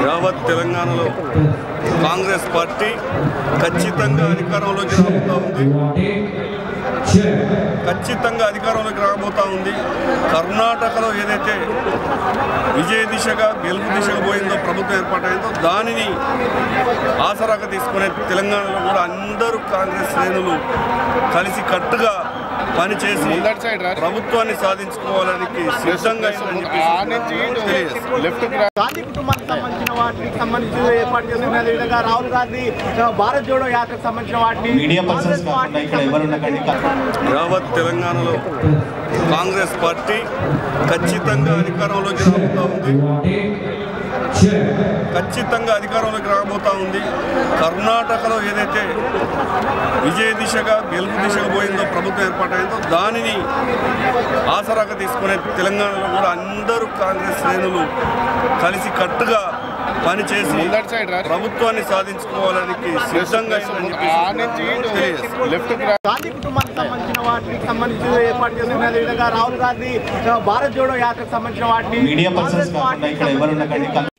యావత్ తెలంగాణలో కాంగ్రెస్ పార్టీ ఖచ్చితంగా అధికారంలోకి రాబోతా ఉంది ఖచ్చితంగా అధికారంలోకి రాబోతా ఉంది కర్ణాటకలో ఏదైతే విజయ దిశగా గెలుపు దిశగా పోయిందో ప్రభుత్వం ఏర్పాటైందో దానిని ఆసరాగా తీసుకునే తెలంగాణలో కూడా అందరూ కాంగ్రెస్ శ్రేణులు కలిసి కట్టుగా పనిచేసి ముందటి సైడ్ రా. ప్రభుత్వాన్ని సాధించుకోవాలని సిద్ధంగా ఉందని చెప్పేసి ఆ నుంచి ఇటు తెలియజేస్తున్నాను. లెఫ్ట్ కి రా. గాంధీ కుటుంబానికి సంబంధించిన వాటికి సంబంధించి ఏర్పాటు చేస్తున్న విధంగా రాహుల్ గాంధీ ఆ, భారత్ జోడో యాత్రకు సంబంధించిన వాటిని మీడియా పర్సన్స్ కాంగ్రెస్ కాకుండా ఇక్కడ ఎవరు ఉండకండి యావత్ తెలంగాణలో కాంగ్రెస్ పార్టీ ఖచ్చితంగా అధికారంలోకి రాబోతా ఉంది ఖచ్చితంగా అధికారంలోకి రాబోతా ఉంది కర్ణాటకలో ఏదైతే విజయ దిశగా గెలుపు దిశగా పోయిందో ప్రభుత్వం ఏర్పాటైందో దానిని ఆసరాగా తీసుకునే తెలంగాణలో కూడా అందరూ కాంగ్రెస్ శ్రేణులు కలిసి కట్టుగా పనిచేసి ముందటి సైడ్ రా. ప్రభుత్వాన్ని సాధించుకోవాలని సిద్ధంగా ఉందని ఆ నుంచి చెప్పేసి ఇటు తెలియజేస్తున్నాను. లెఫ్ట్ కి రా. గాంధీ కుటుంబానికి సంబంధించిన వాటికి సంబంధించి ఏర్పాటు చేస్తున్న విధంగా రాహుల్ గాంధీ ఆ, భారత్ జోడో యాత్రకు సంబంధించిన వాటిని మీడియా పర్సన్స్ కాంగ్రెస్ కాకుండా ఇక్కడ ఎవరు ఉండకండి